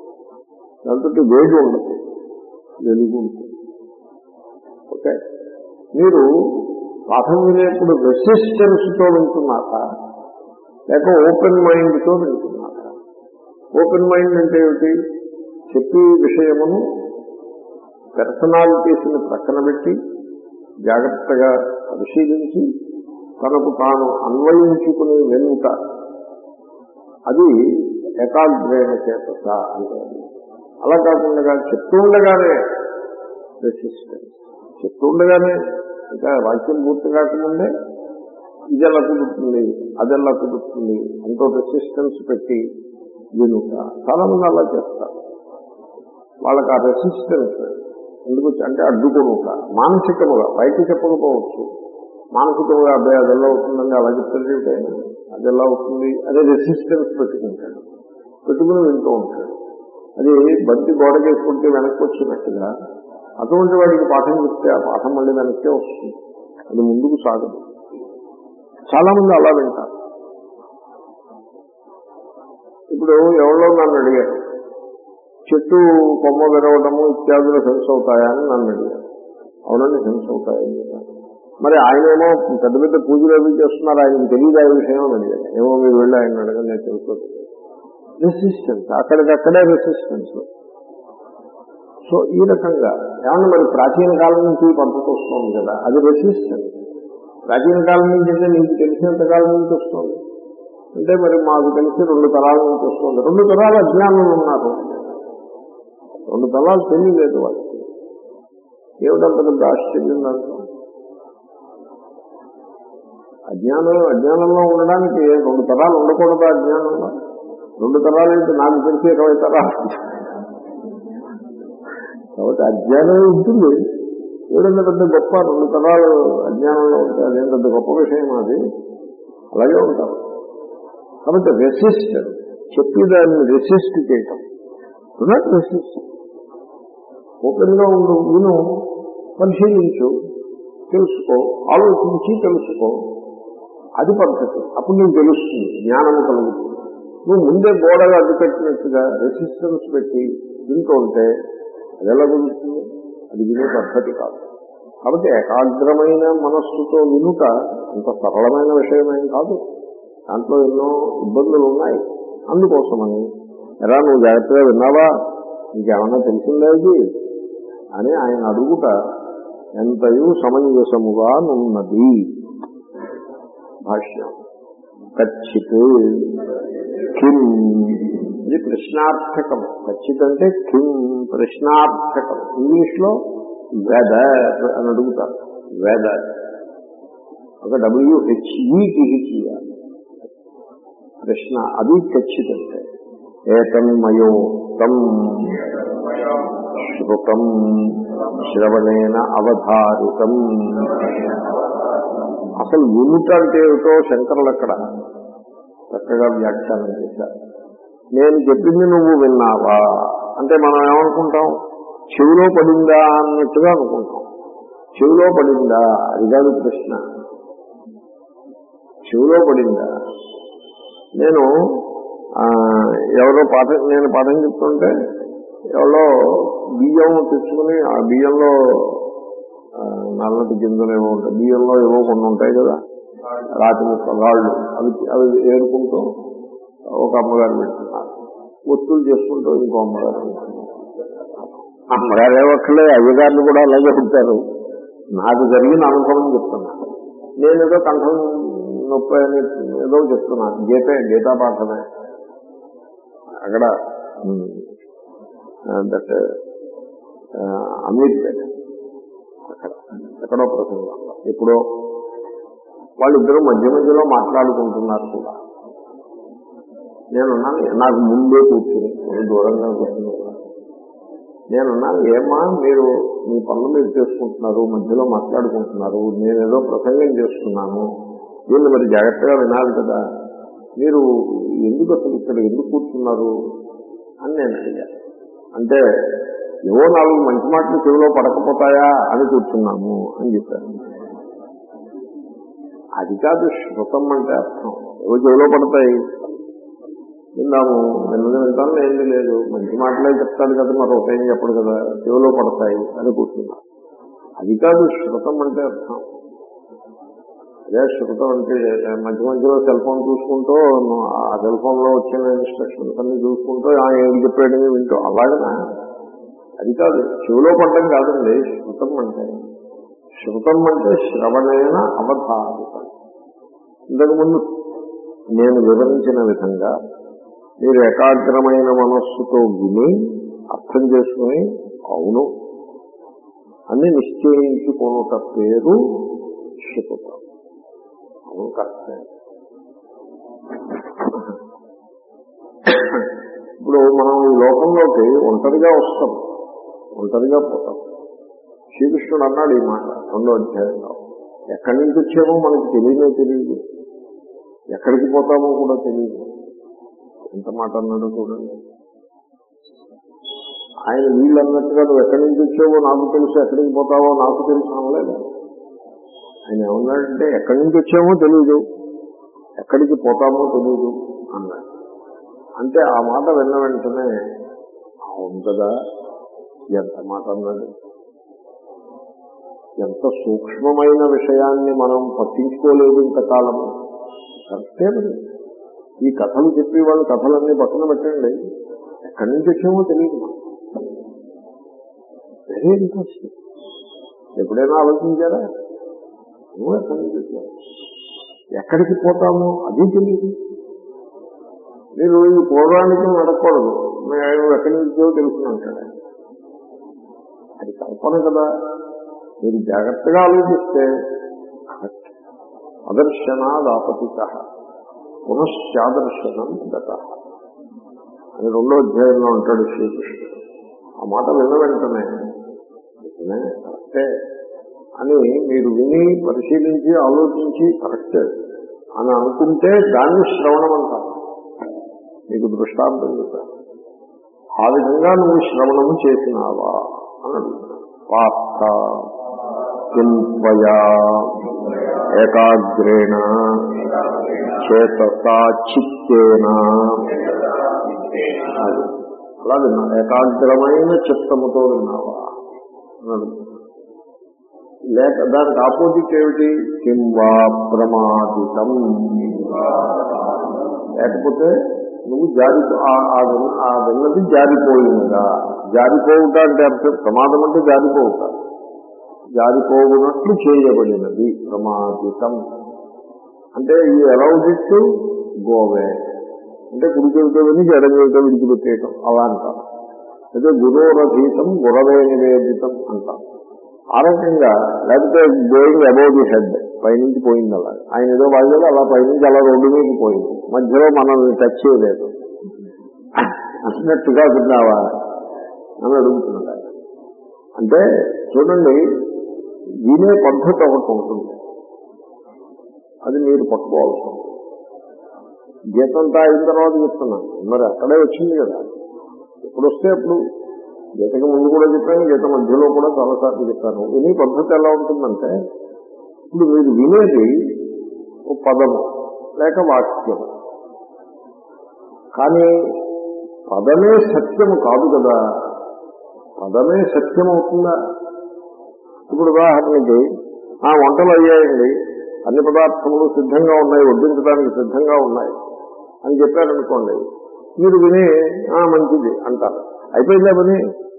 దాంతో వేడి ఉండదు వెలుగు ఉంటుంది ఓకే మీరు పాఠం వినేప్పుడు రెసిస్టెన్స్ తో వింటున్నారా లేక ఓపెన్ మైండ్ తో వింటున్నారా ఓపెన్ మైండ్ అంటే ఏమిటి చెప్పే విషయమును పర్సనాలిటీస్ని ప్రక్కన పెట్టి జాగ్రత్తగా పరిశీలించి తనకు తాను అన్వయించుకుని వెనుక అది ఏకాగ్రైన చేత అంటారు అలా కాకుండా చెప్తూ ఉండగానే రెసిస్టెన్స్ చెప్తూ ఉండగానే ఇంకా వాక్యం పూర్తి కాకముందే ఇది ఎలా కుదురుతుంది అది ఎలా కుదురుతుంది ఎంతో రెసిస్టెన్స్ పెట్టి వినుక చాలా మంది అలా చేస్తారు వాళ్ళకి ఆ రెసిస్టెన్స్ ఎందుకు అంటే అడ్డుకోనుక మానసికముగా బయట చెప్పకపోవచ్చు మానసికముగా అబ్బాయి అది ఎలా అవుతుందండి అలా చెప్తుంది అది ఎలా అవుతుంది అదే రెసిస్టెన్స్ పెట్టుకుంటాడు పెట్టుకుని వింటూ ఉంటాడు అది బంతి గోడకేసుకుంటే వెనక్కి వచ్చినట్టుగా అటువంటి వాడికి పాఠం చెప్తే ఆ పాఠం మళ్ళీ వెనక్కే వస్తుంది అది ముందుకు సాగదు చాలా మంది అలా వింటారు ఇప్పుడు ఎవరో నన్ను అడిగారు చెట్టు కొమ్మ విరవడము ఇత్యాదులు సెన్స్ అవుతాయా అని నన్ను అడిగారు అవునండి సెన్స్ అవుతాయని చెప్పాను. మరి ఆయనేమో పెద్ద పెద్ద పూజలు అవి చేస్తున్నారు ఆయనకు తెలియదు ఆ విషయం అని అడిగాను ఏమో మీరు వెళ్ళి ఆయన అడగని నేను తెలుసుకోలేదు రెసిస్టెన్స్ అక్కడికక్కడే రెసిస్టెన్స్ సో ఈ రకంగా ఏమన్నా మరి ప్రాచీన కాలం నుంచి ఈ పద్ధతి వస్తుంది కదా అది రెసిస్టెన్స్ ప్రాచీన కాలం నుంచి అంటే నీకు తెలిసినంత కాలం నుంచి వస్తుంది అంటే మరి మాకు తెలిసి రెండు తరాల నుంచి వస్తుంది రెండు తరాలు అజ్ఞానులు ఉన్నారు రెండు తరాలు తెలియలేదు వాళ్ళకి ఏమిటంత పెద్ద ఆశ్చర్యం దాంట్లో అజ్ఞానం అజ్ఞానంలో ఉండడానికి రెండు తరాలు ఉండకూడదు అజ్ఞానంలో రెండు తరాలు ఏంటి నాకు తెలిసి ఇరవై తరాలు కాబట్టి అజ్ఞానమే ఉంటుంది ఏదైనా పెద్ద గొప్ప రెండు తరాలు అజ్ఞానంలో ఉంటే అదేం పెద్ద గొప్ప విషయం అది అలాగే ఉంటారు కాబట్టి రెసిస్ట్ చెప్పి దాన్ని రెసిస్ట్ చేయటం నాట్ రెసిస్ట్ ఓపెన్ గా ఉండు విను పరిశీలించు తెలుసుకో ఆలోచించి తెలుసుకో అది పద్ధతి అప్పుడు నీకు తెలుస్తుంది జ్ఞానము కలుగుతుంది నువ్వు ముందే గోడగా అడ్డుపెట్టినట్టుగా రెసిస్టెన్స్ పెట్టి వింటూ ఉంటే అది ఎలా కుదురుతుంది అది వినే పద్ధతి కాదు కాబట్టి ఏకాగ్రమైన మనస్సుతో వినుట అంత సరళమైన విషయమేం కాదు దాంట్లో ఎన్నో ఇబ్బందులు ఉన్నాయి అందుకోసమని ఎలా నువ్వు జాగ్రత్తగా విన్నావా నీకేమన్నా తెలిసిందా ఇది అని ఆయన అడుగుట ఎంతయు సమంజసముగా నున్నది భాష్యం కచ్చిత్ కిం ఇది ప్రశ్నార్థకం ఖచ్చిత అంటే కిం ప్రశ్నార్థకం ఇంగ్లీష్ లో వెదర్ అని అడుగుతారు వెదర్ ఒక డబ్ల్యూహెచ్ఈకి హిచ్ఈఆర్ ప్రశ్న అది ఖచ్చితంటే ఏతన్మయోక్తం శృతం శ్రవణేన అవధారితం అసలు విముట అంటే ఏమిటో శంకరులు అక్కడ చక్కగా వ్యాఖ్యానం చేశారు నేను చెప్పింది నువ్వు విన్నావా అంటే మనం ఏమనుకుంటాం చెవిలో పడిందా అన్నట్టుగా అనుకుంటాం చెవిలో పడిందా అది కాదు ప్రశ్న చెవిలో పడిందా నేను ఆ, ఎవరో పాఠ నేను పాఠం చెప్తుంటే ఎవరో బియ్యం తెచ్చుకుని ఆ బియ్యంలో ఆ, నల్లటి గింజలు ఏవో ఉంటాయి బియ్యంలో ఏవో కొన్ని ఉంటాయి కదా రాతి ముక్క రాళ్ళు అవి అవి ఏరుకుంటూ ఒక అమ్మగారు పెడుతున్నారు ఒత్తులు చేసుకుంటూ ఇంకో అమ్మగారు పెడుతున్నారు అమ్మగారు ఏమక్కలే అయ్యగారిని కూడా అలాగే ఉంటారు నాకు జరిగిన అనుభవం చెప్తున్నా నేనేదో కంఠం నొప్పి అని ఏదో చెప్తున్నాను గీతే గీతా పాఠమే అక్కడ దట్ అమీర్పేట అక్కడ ఎక్కడో ప్రసంగం ఎప్పుడో వాళ్ళిద్దరూ మధ్య మధ్యలో మాట్లాడుకుంటున్నారు కూడా నేనున్నాను నాకు ముందే కూర్చుని నేను దూరంగా కూర్చుని నేనున్నాను ఏమా మీరు మీ పనులు మీరు చేసుకుంటున్నారు మధ్యలో మాట్లాడుకుంటున్నారు నేనేదో ప్రసంగం చేస్తున్నాను వీళ్ళు మరి జాగ్రత్తగా వినాలి కదా మీరు ఎందుకు అసలు ఇక్కడ ఎందుకు కూర్చున్నారు అని నేను అడిగాను అంటే ఏవో నాలుగు మంచి మాటలు చెవిలో పడకపోతాయా అని కూర్చున్నాము అని చెప్పాను అది కాదు శృతం అంటే అర్థం ఏవో చెవిలో పడతాయి విన్నాము విన్నది వింటాను ఏంది లేదు మంచి మాటలే చెప్తాడు కదా మరి ఒక ఏం చెప్పడు కదా చెవిలో పడతాయి అని కూర్చున్నా అది కాదు శృతం అంటే అర్థం అదే శృతం అంటే మధ్య మధ్యలో సెల్ ఫోన్ చూసుకుంటూ ఆ సెల్ ఫోన్ లో వచ్చిన ఇన్స్ట్రక్షన్స్ అన్ని చూసుకుంటూ ఆ ఏం చెప్పాడని వింటూ అలాగనా అది కాదు చెవిలో పడడం కాదండి శృతం అంటే శృతం అంటే శ్రవణైన అవధారితం ఇంతకుముందు నేను వివరించిన విధంగా మీరు ఏకాగ్రమైన మనస్సుతో విని అర్థం చేసుకుని అవును అని నిశ్చయించుకొనుట పేరు శృతం అవును కరెక్టే ఇప్పుడు మనం ఈ లోకంలోకి ఒంటరిగా వస్తాం ఒంటరిగా పోతాం శ్రీకృష్ణుడు అన్నాడు ఈ మాట రెండో అధ్యాయంలో ఎక్కడి నుంచి వచ్చామో మనకి తెలియనే తెలియదు ఎక్కడికి పోతామో కూడా తెలియదు ఎంత మాట అన్నాడో చూడండి ఆయన వీళ్ళు అన్నట్టుగా నువ్వు ఎక్కడి నుంచి వచ్చావో నాకు తెలుసు ఎక్కడికి పోతావో నాకు తెలుసు అనలేదు ఆయన ఏమన్నాడంటే ఎక్కడి నుంచి వచ్చామో తెలియదు ఎక్కడికి పోతామో తెలియదు అన్నాడు అంటే ఆ మాట విన్న వెంటనే అవును కదా ఎంత మాట అన్నాడు ఎంత సూక్ష్మమైన విషయాన్ని మనం పట్టించుకోలేదు ఇంతకాలము కరెక్టే మరి ఈ కథలు చెప్పి వాళ్ళు కథలన్నీ పక్కన పెట్టండి ఎక్కడి నుంచి వచ్చామో తెలియదు వెరీ ఇంట్రెస్టింగ్ ఎప్పుడైనా ఆలోచించారా నువ్వు ఎక్కడి నుంచి వచ్చావు ఎక్కడికి పోతామో అది తెలియదు మీరు ఈ పూర్వానికి నడకూడదు మేము ఎక్కడి నుంచో తెలుసుకుంటాడు అది కల్పన కదా మీరు జాగ్రత్తగా ఆలోచిస్తే కరెక్ట్ అదర్శనాదాపతిక పునశ్చాదర్శనం గత అని రెండో అధ్యాయంలో ఉంటాడు శ్రీకృష్ణుడు ఆ మాట విన్న వెంటనే నిజమే కరెక్టే అని మీరు విని పరిశీలించి ఆలోచించి కరెక్టే అని అనుకుంటే దాన్ని శ్రవణం అంటారు మీకు దృష్టాంతం చెప్తాను ఆ విధంగా నువ్వు శ్రవణము చేసినావా అని అడుగుతున్నాను పార్థ కింపయా ఏకాగ్రేణ చేతసా చిత్తేన అది అలా విన్నా ఏకాగ్రమైన చిత్తముతో విన్నావా అని అడుగుతున్నాను లేక దానికి ఆపోజిట్ ఏమిటి కిం వా ప్రమాదితం లేకపోతే నువ్వు జారి ఆ- ఆ వెన్న- ఆ వెన్నది జారిపోయిందిగా జారిపోవుట అంటే అర్థం ప్రమాదం అంటే జారిపోవుట జారిపోవునట్లు చేయబడినది ప్రమాదితం అంటే ఈ అలౌడ్ ఇట్ గోవే అంటే కుడి చెవితో విని ఎడం చెవితో విడిచిపెట్టేయటం అలా అంటారు అయితే గురోరధీతం గురవే నివేదితం అంటాం ఆ రకంగా లేకపోతే గోయింగ్ అబౌవ్ ది హెడ్ పైనుంచి పోయింది అలా ఆయన ఏదో వాళ్ళు అలా పైనుంచి అలా రోడ్డు మీదకి పోయింది మధ్యలో మనల్ని టచ్ చేయలేదు అన్నట్టుగా విన్నావా అని అడుగుతున్నాడు ఆయన. అంటే చూడండి వినే పద్ధతి ఒకటి ఉంటుంది అది మీరు పట్టుకోవాల్సి ఉంటుంది గీతంతా అయిన తర్వాత చెప్తున్నాను మరి అక్కడే వచ్చింది కదా ఎప్పుడు వస్తే అప్పుడు గీతకి ముందు కూడా చెప్పాను గీత మధ్యలో కూడా చాలాసార్లు చెప్పాను వినే పద్ధతి ఎలా ఉంటుందంటే ఇప్పుడు మీరు వినేది ఒక పదము లేక వాక్యం కానీ పదమే సత్యము కాదు కదా పదమే సత్యం అవుతుందా ఇప్పుడు ఉదాహరణకి ఆ వంటలు అయ్యాయండి అన్ని పదార్థములు సిద్ధంగా ఉన్నాయి వడ్డించడానికి సిద్ధంగా ఉన్నాయి అని చెప్పారనుకోండి మీరు విని ఆ మంచిది అంటారు అయిపోయిందా పని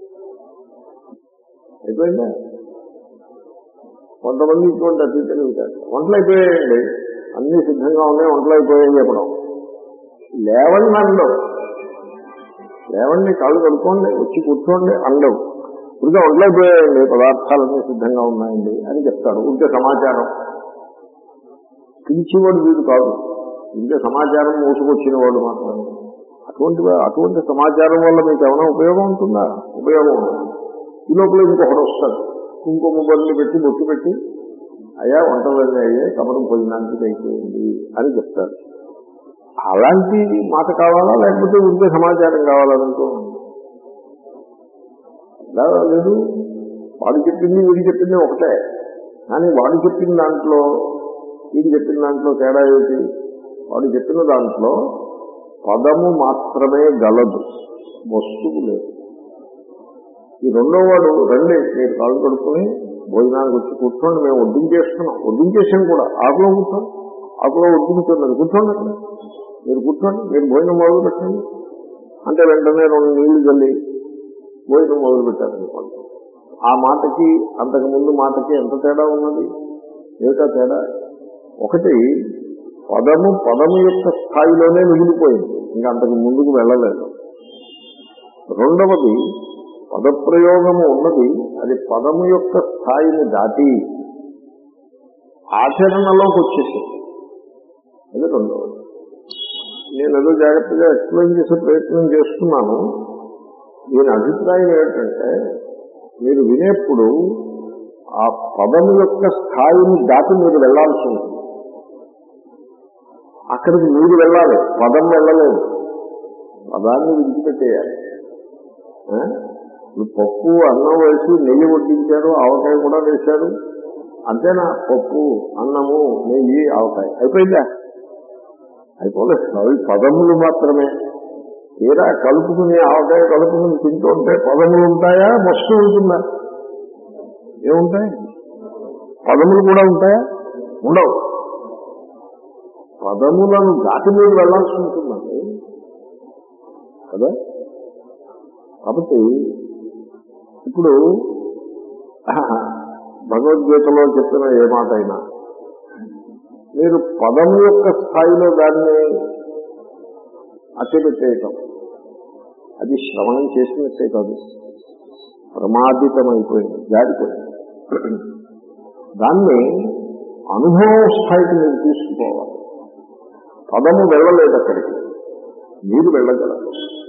అయిపోయిందా కొంతమంది ఇటువంటి అతిథులు ఉంటారు వంటలు అయిపోయాయండి అన్ని సిద్ధంగా ఉన్నాయి వంటలు అయిపోయాయి చెప్పడం లేవండి అనడం లేవండి కాళ్ళు కడుక్కోండి వచ్చి కూర్చోండి అండవు ఇంకా వంటలు అయిపోయాయండి పదార్థాలన్నీ సిద్ధంగా ఉన్నాయండి అని చెప్తారు ఉంటే సమాచారం పిలిచేవాడు వీడు కాదు ఇంకా సమాచారం మోసుకొచ్చిన వాడు మాత్రమే అటువంటి అటువంటి సమాచారం వల్ల మీకు ఏమైనా ఉపయోగం ఉంటుందా ఉపయోగం ఉండదు ఈ లోపల ఇంకొకడు వస్తాడు కుంకుమ బల్లి పెట్టి బొట్టు పెట్టి అయ్యా వంటలన్నీ అయ్యాయి కమరం భోజనానికి అయిపోయింది అని చెప్తాడు అలాంటి మాట కావాలా లేకపోతే ఉంటే సమాచారం కావాలనుకో ఎలా లేదు వాడు చెప్పింది వీడు చెప్పింది ఒకటే కానీ వాడు చెప్పిన దాంట్లో వీడు చెప్పిన దాంట్లో తేడా ఏమిటి వాడు చెప్పిన దాంట్లో పదము మాత్రమే గలదు వస్తువు లేదు ఈ రెండో వాడు రండి మీరు కాళ్ళు కడుక్కొని భోజనానికి వచ్చి కూర్చోండి మేము వడ్డించేస్తున్నాం వడ్డించేసాం కూడా ఆకులో కూర్చోండి ఆకులో వడ్డించుతున్నది కూర్చోండి అక్కడ మీరు కూర్చోండి మీరు భోజనం మొదలు పెట్టండి అంటే వెంటనే రెండు నీళ్లు చల్లి భోజనం మొదలు పెట్టారనుకోండి ఆ మాటకి అంతకు ముందు మాటకి ఎంత తేడా ఉన్నది ఏమిటా తేడా ఒకటి పదము పదము యొక్క స్థాయిలోనే మిగిలిపోయింది ఇంకా అంతకు ముందుకు వెళ్ళలేదు రెండవది పదప్రయోగము ఉన్నది అది పదము యొక్క స్థాయిని దాటి ఆచరణలోకి వచ్చేసింది అది రెండవది నేను ఏదో జాగ్రత్తగా ఎక్స్ప్లెయిన్ చేసే ప్రయత్నం చేస్తున్నాను దీని అభిప్రాయం ఏంటంటే మీరు వినేప్పుడు ఆ పదము యొక్క స్థాయిని దాటి మీరు వెళ్లాల్సి ఉంటుంది అక్కడికి మీరు వెళ్ళాలి పదం వెళ్ళలేదు పదాన్ని విడిచిపెట్టేయాలి ఆ? ఇప్పుడు పప్పు అన్నం వేసి నెయ్యి వడ్డించారు ఆవకాయ కూడా వేశారు అంతేనా పప్పు అన్నము నెయ్యి ఆవకాయ అయిపోయిందా అయిపోలేదు అవి పదములు మాత్రమే తీరా కలుపుకుని ఆవకాయ కలుపుకుని తింటుంటే పదములు ఉంటాయా వస్తువు ఉంటుందా ఏముంటాయి పదములు కూడా ఉంటాయా ఉండవు పదములను దాటి మీరు వెళ్లాల్సి ఉంటుందండి కదా కాబట్టి ఇప్పుడు ఆహా, భగవద్గీతలో చెప్పిన ఏ మాట అయినా మీరు పదము యొక్క స్థాయిలో దాన్ని అట్టబెట్టేయటం అది శ్రవణం చేసినట్టే కాదు ప్రమాదితమైపోయింది జారిపోయింది దాన్ని అనుభవం స్థాయికి మీరు తీసుకుపోవాలి పదము వెళ్ళలేదు అక్కడికి మీరు వెళ్ళగలరు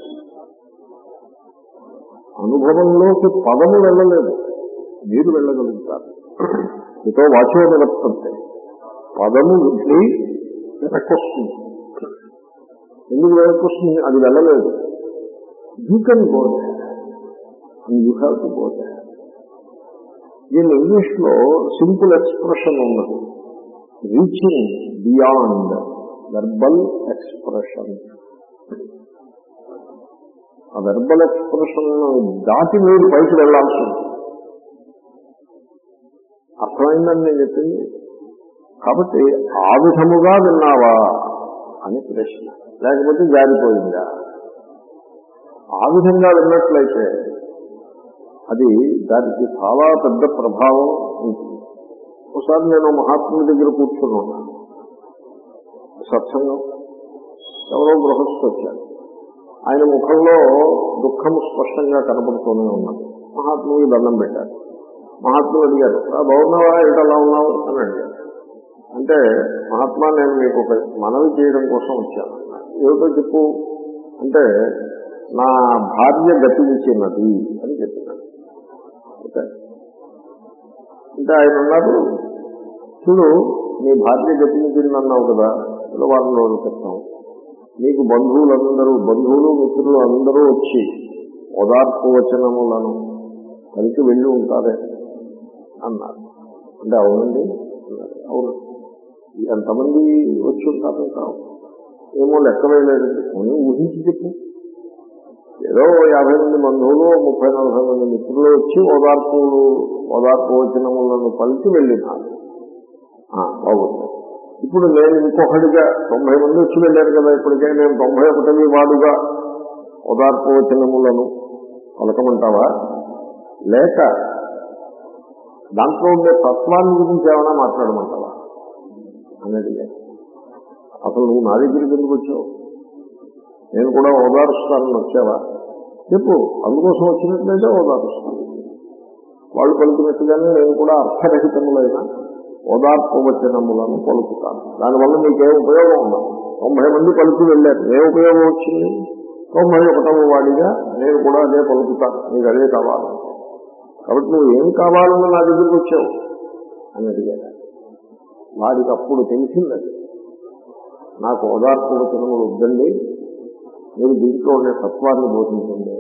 అనుభవంలోకి పదము వెళ్ళలేదు మీరు వెళ్ళగలుగుతారు ఇతో వాచో నివర్తంతే పదము వెళ్ళి వెనక్కొస్తుంది ఎందుకు వెనక్కొస్తుంది అది వెళ్ళలేదు you can go you have to go దీని ఇంగ్లీష్ లో సింపుల్ ఎక్స్ప్రెషన్ ఉన్నది రీచింగ్ బియాండ్ వెర్బల్ ఎక్స్ప్రెషన్ ఆ వెర్బల్ ఎక్స్ప్రెషన్ దాటి మీరు పైకి వెళ్లాల్సి ఉంటుంది అర్థమైందని నేను చెప్పింది కాబట్టి ఆ విధముగా విన్నావా అని ప్రశ్న లేకపోతే జారిపోయిందా ఆ విధంగా విన్నట్లయితే అది దానికి చాలా పెద్ద ప్రభావం ఉంటుంది ఒకసారి నేను మహాత్ముడి దగ్గర కూర్చుని ఉన్నాను సత్సంగం ఎవరో గృహస్థు వచ్చారు ఆయన ముఖంలో దుఃఖము స్పష్టంగా కనపడుతూనే ఉన్నది మహాత్ముడికి దండం పెట్టారు మహాత్ములు అడిగారు "రా, బాగున్నావా ఏంటి అలా ఉన్నావు అని అడిగారు అంటే మహాత్మా నేను మీకు ఒక మనవి చేయడం కోసం వచ్చాను ఏమిటో చెప్పు అంటే నా భార్య గతించినది అని చెప్పినాడు ఓకే అంటే ఆయన అన్నారు చూడు నీ భార్య గతించింది అన్నావు కదా ఇలా వారం రోజుల క్రితం నీకు బంధువులందరూ బంధువులు మిత్రులు అందరూ వచ్చి ఓదార్పు వచనములను కలిసి వెళ్ళి ఉంటారే అన్నారు అంటే అవునండి అన్నారు అవును ఎంతమంది వచ్చి ఉంటారు కావు ఏమో లెక్క వేయలేదండి కొన్ని ఊహించి చెప్పు ఏదో యాభై మంది బంధువులు ముప్పై నలభై మంది మిత్రులు వచ్చి ఓదార్పులు ఓదార్పు వచనములను పలికి వెళ్ళినారు ఆ, బాగుంది ఇప్పుడు నేను ఇంకొకటిగా తొంభై మంది వచ్చి వెళ్ళారు కదా ఇప్పటికే నేను తొంభై ఒకటి వాడుగా ఓదార్పు వచనములను పలకమంటావా లేక దాంట్లో ఉండే తత్వాన్ని గురించి ఏమైనా మాట్లాడమంటావా అని అడిగాను అసలు నువ్వు నా దగ్గరికి ఎందుకు వచ్చావు నేను కూడా ఓదారుస్తానని వచ్చావా చెప్పు అందుకోసం వచ్చినట్లయితే ఓదారుస్తాను వాళ్ళు పలుకున్నట్టుగానే నేను కూడా అర్థరహితములైన ఓదార్పు వచనములను పలుకుతాను దానివల్ల మీకేం ఉపయోగం ఉండదు తొంభై మంది పలుకు వెళ్ళారు ఏ ఉపయోగం వచ్చింది తొంభై ఒకటవ వాడిగా నేను కూడా అదే పలుకుతాను నీకు అదే కావాలి కాబట్టి నువ్వు ఏం కావాలని నా దగ్గరికి వచ్చావు అని అడిగాడు వాడికి అప్పుడు తెలిసిందది నాకు ఓదార్పు వచనములు వద్దండి మీరు దీంట్లో ఉండే తత్వాన్ని బోధించండి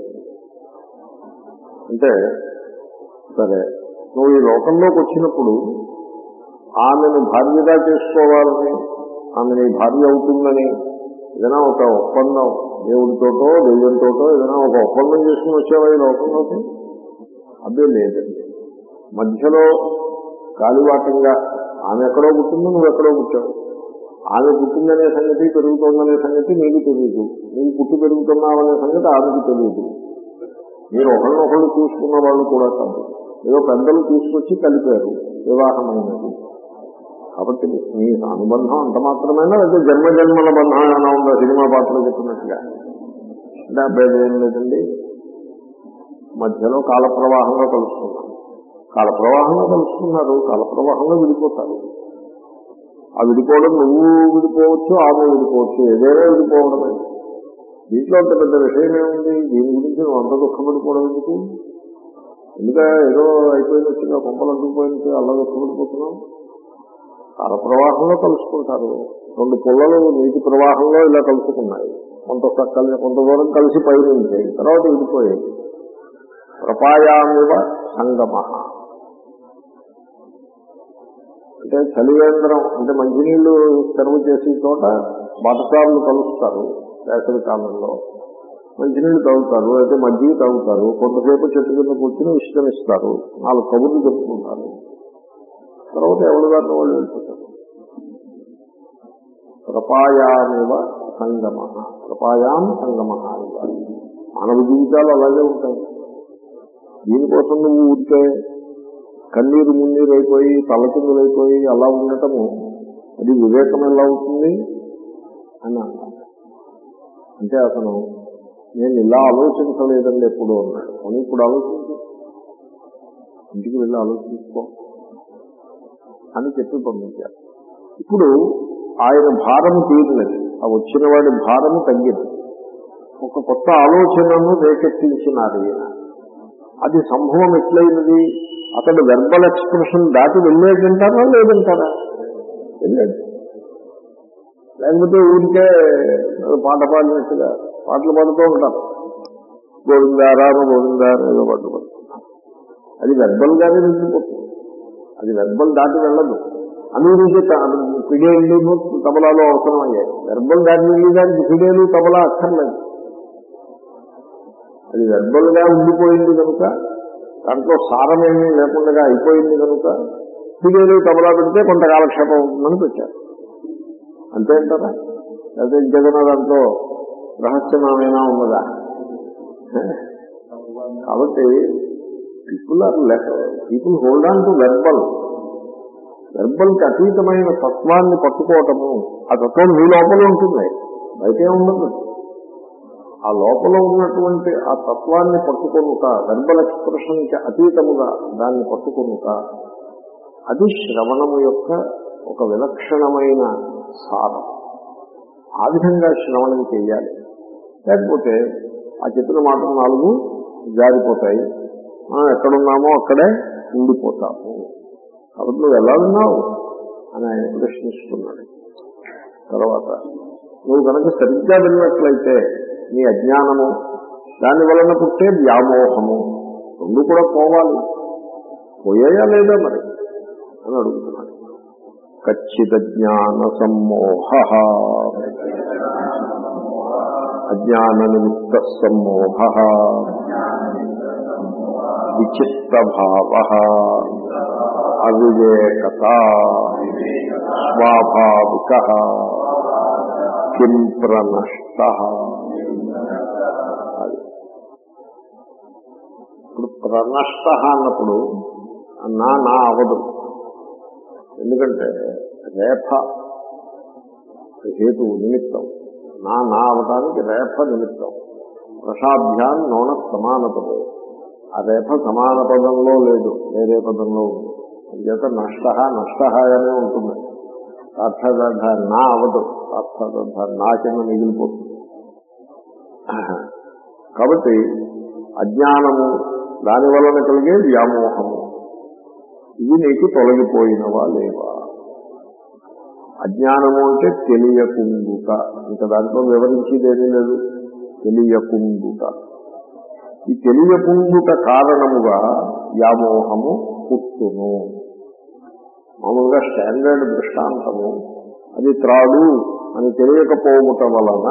అంటే సరే నువ్వు ఈ లోకంలోకి వచ్చినప్పుడు ఆమెను భార్యగా చేసుకోవాలని ఆమె నీ భార్య అవుతుందని ఏదైనా ఒక ఒప్పందం దేవుడితోటో దెయ్యంతోటో ఏదైనా ఒక ఒప్పందం చేసుకుని వచ్చావా ఈ లోకంలోకి అదే లేదండి మధ్యలో కాలివాటంగా ఆమె ఎక్కడో పుట్టిందో నువ్వు ఎక్కడో పుట్టావు ఆమె పుట్టిందనే సంగతి పెరుగుతోందనే సంగతి నీకు తెలియదు నీవు పుట్టి పెరుగుతున్నావనే సంగతి ఆమెకు తెలియదు మీరు ఒకరినొకళ్ళు చూసుకున్న వాళ్ళు కూడా కాదు ఏదో పెద్దలు తీసుకొచ్చి కలిపారు వివాహమైనది కాబట్టి మీ అనుబంధం అంత మాత్రమేనా లేదా జన్మ జన్మల బంధం ఏమైనా ఉందా సినిమా పాత్రలు చెప్పినట్టుగా అంటే అబ్బాయి ఏం లేదండి మధ్యలో కాల ప్రవాహంలో కలుసుకున్నారు కాల ప్రవాహంలో కలుసుకున్నారు కాల ప్రవాహంలో విడిపోతారు ఆ విడిపోవడం నువ్వు విడిపోవచ్చు ఆమె విడిపోవచ్చు ఏదైనా విడిపోవడమే దీంట్లో అంత పెద్ద విషయం ఏముంది దీని గురించి నువ్వు అంత దుఃఖపడిపోవడం ఎందుకు ఎందుకంటే ఏదో అయిపోయినట్టుగా కొంపలు అంటుకుపోయినట్టు అలా దుఃఖపడిపోతున్నావు కాల ప్రవాహంలో కలుసుకుంటారు రెండు పుల్లలు నీటి ప్రవాహంలో ఇలా కలుసుకున్నాయి కొంత కలిసి కొంత దూరం కలిసి పయనించాయి తర్వాత విడిపోయాయి ప్రపాయామివ సంగమ అంటే చలివేంద్రం అంటే మంచినీళ్లు తెరవు చేసే చోట బాటసార్లు కలుస్తారు వేసవి కాలంలో మంచినీళ్ళు తాగుతారు అయితే మజ్జిగ తాగుతారు కొంతసేపు చెట్టు కింద కూర్చుని విశ్రమిస్తారు నాలుగు కబుర్లు చెప్పుకుంటారు తర్వాత ఎవరి దాన్ని వాళ్ళు వెళ్ళిపోతారు ప్రపాయామివ సంగమ ప్రపాయాం సంగమ మానవ జీవితాలు అలాగే ఉంటాయి దీనికోసం నువ్వు ఊరికే కన్నీరు మున్నీరు అయిపోయి తలకిందులైపోయి అలా ఉండటము అది వివేకం ఎలా అవుతుంది అని అన్నాడు అంటే అతను నేను ఇలా ఆలోచించలేదండి ఎప్పుడు అన్నాడు అని ఇప్పుడు ఆలోచించు ఇంటికి వెళ్ళి ఆలోచించుకో అని చెప్పి పంపించారు ఇప్పుడు ఆయన భారం తీరినది ఆ వచ్చిన వాడి భారము తగ్గింది ఒక కొత్త ఆలోచనను రేకెత్తించినారు ఈయన అది సంభవం ఎట్లయినది అతడు వెర్బల్ ఎక్స్ప్రెషన్ దాటి వెళ్ళేదంటారా లేదంటారా వెళ్ళాడు లేకపోతే ఊరికే పాట పాడినట్టుగా పాటలు పాడుతూ ఉంటారు గోవిందారామ గోవిందారు ఏదో పాటలు పాడుతున్నారు అది వెర్బల్ గానే నిలిచిపోతుంది అది వెర్బల్ దాటి వెళ్ళదు అన్నిటికీ పిడేళ్ళు తబలాలో అవసరం అయ్యాయి వెర్బల్ దాటి వెళ్ళేదానికి పిడేలు తబలా అక్కర్లేదు అది వెర్బల్ గా ఉండిపోయింది కనుక దాంట్లో సారమేమీ లేకుండా అయిపోయింది కనుక పిడేలు తబలా పెడితే కొంత కాలక్షేపం ఉంటుందని పెట్టారు అంతే అంటారా లేకపోతే ఇంకేదైనా దాంట్లో రహస్యమేమైనా ఉన్నదా కాబట్టి people are left people hold on to verbal వెర్బల్కి అతీతమైన తత్వాన్ని పట్టుకోవటము ఆ తత్వం మీ లోపల ఉంటుంది బయటే ఉండదు ఆ లోపల ఉన్నటువంటి ఆ తత్వాన్ని పట్టుకొనుక వెర్బల్ ఎక్స్ప్రెషన్కి అతీతముగా దాన్ని పట్టుకొనుక అది శ్రవణము యొక్క ఒక విలక్షణమైన సారం ఆ విధంగా శ్రవణం చేయాలి లేకపోతే ఆ చెప్పిన మాటలు నాలుగు జారిపోతాయి మనం ఎక్కడున్నామో అక్కడే ఉండిపోతాము కాబట్టి నువ్వు ఎలా ఉన్నావు అని ఆయన ప్రశ్నిస్తున్నాడు తర్వాత నువ్వు కనుక సరిగ్గా విన్నట్లయితే నీ అజ్ఞానము దాని వలన పుట్టే వ్యామోహము రెండు కూడా పోవాలి పోయాయా లేదా మరి అని అడుగుతున్నాడు ఖచ్చిత జ్ఞాన సమ్మోహ అజ్ఞాన నిమిత్త సమ్మోహ విచిత్త భావ అవివేకత స్వాభావిక కిం ప్రనష్ట అది ఇప్పుడు ప్రనష్ట అన్నప్పుడు నా నా అవదు ఎందుకంటే రేఫ హేతు నిమిత్తం నా నా అవటానికి రేఫ నిమిత్తం ప్రసాభ్యాన్ నోన సమాన పదం ఆ రేఫ సమాన పదంలో లేదు వేరే పదంలో ఉంది అంచేత నష్ట నష్టగానే ఉంటుంది సాక్షాద్ నా అవదు సాక్షాద్ నా కింద మిగిలిపోతుంది కాబట్టి అజ్ఞానము దాని వలన కలిగే వ్యామోహము ఇవి నీకు తొలగిపోయినవా లేవా అజ్ఞానము అంటే తెలియకుండుట ఇంకా దాంట్లో వివరించేదేమీ లేదు తెలియకుండుట ఈ తెలియకుండుట కారణముగా వ్యామోహము పుట్టును మామూలుగా స్టాండర్డ్ దృష్టాంతము అది త్రాడు అని తెలియకపోవుట వలన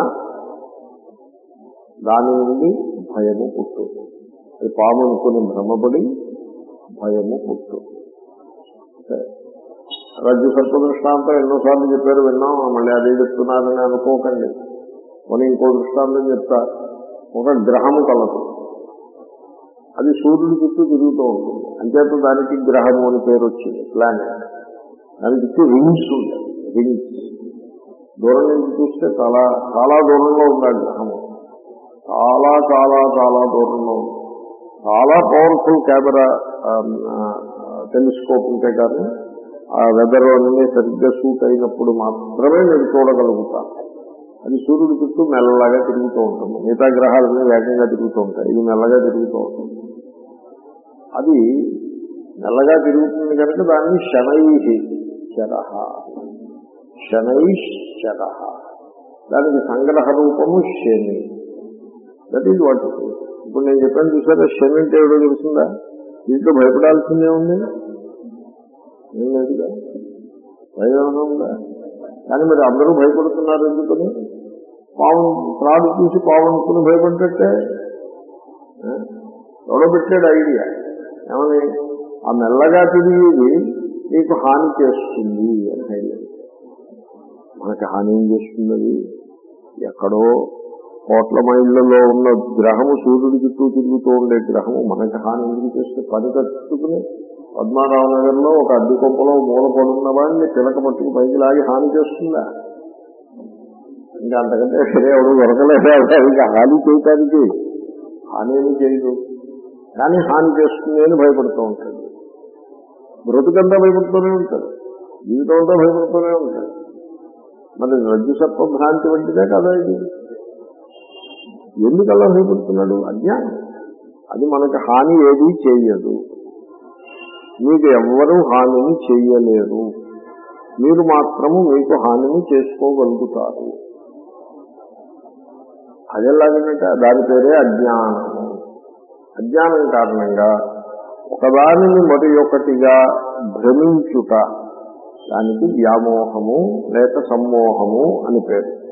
దాని నుండి భయము పుట్టును అది పాము అనుకుని భ్రమపడి భయము పుట్టును రజ్జు సర్ప దృష్టాంతం ఎన్నోసార్లు చెప్పారు విన్నాం మళ్ళీ అదే చెప్తున్నారని అనుకోకండి మనం ఇంకో దృష్టాంతం చెప్తా ఒక గ్రహము కలదు అది సూర్యుడి చుట్టూ తిరుగుతూ ఉంటుంది అంచేత దానికి గ్రహము అని పేరు వచ్చింది ప్లానెట్ దాని చుట్టూ రింగ్స్ ఉంటాయి రింగ్స్ దూరం నుంచి చూస్తే చాలా చాలా దూరంలో ఉంది ఆ గ్రహము చాలా చాలా చాలా దూరంలో ఉంది చాలా పవర్ఫుల్ కెమెరా టెలిస్కోప్ ఉంటే కానీ ఆ వెదర్ అన్నీ సరిగ్గా సూట్ అయినప్పుడు మాత్రమే మీరు చూడగలుగుతారు అది సూర్యుడి చుట్టూ మెల్లగా తిరుగుతూ ఉంటుంది మిగతా గ్రహాలన్నీ వేగంగా తిరుగుతూ ఉంటాయి ఇది మెల్లగా తిరుగుతూ ఉంటుంది అది మెల్లగా తిరుగుతుంది కనుక దాన్ని శనై శర శనైశ్చర దానికి సంగ్రహ రూపము శని దట్ ఈజ్ వాట్ ఇప్పుడు నేను చెప్పాను చూసారా శని అంటే ఏదో తెలుస్తుందా దీంట్లో భయపడాల్సిందే ఉంది ఏం లేదుగా భయం ఉందా కానీ మరి అందరూ భయపడుతున్నారు ఎందుకని పాము త్రాడు చూసి పాము అనుకుని భయపడ్డట్టే పెట్టాడు ఐడియా ఏమని ఆ మెల్లగా తిరిగేది నీకు హాని చేస్తుంది అని ఐడియా మనకి హాని ఏం చేస్తుంది ఎక్కడో కోట్ల మైళ్ళలో ఉన్న గ్రహము సూర్యుడి చుట్టూ తిరుగుతూ ఉండే గ్రహము మనకి హాని ఎందుకు చేస్తే పని కట్టుకుని పద్మారావు నగర్ లో ఒక అద్దె కొంపలో మూల పడున్న వాడిని పిలక పట్టుకు పైకి లాగి హాని చేస్తుందా ఇంకా అంతకంటే సరే ఎవడు దొరకలేదా ఇంకా హాని చేయటానికి హాని ఏమి చేయదు కానీ హాని చేస్తుంది అని భయపడుతూ ఉంటాడు బ్రతుకంతా భయపడుతూనే ఉంటాడు జీవితం అంతా భయపడుతూనే ఉంటాడు మరి రజ్జు సర్ప భ్రాంతి వంటిదే కదా ఇది ఎందుకు అలా భయపడుతున్నాడు అజ్ఞానం అది మనకి హాని ఏది చేయదు మీకు ఎవ్వరూ హానిని చెయ్యలేరు మీరు మాత్రము మీకు హానిని చేసుకోగలుగుతారు అదెలాగంటే దాని పేరే అజ్ఞానము అజ్ఞానం కారణంగా ఒకదానిని మరి ఒకటిగా భ్రమించుట దానికి వ్యామోహము లేక సమ్మోహము అని పేరు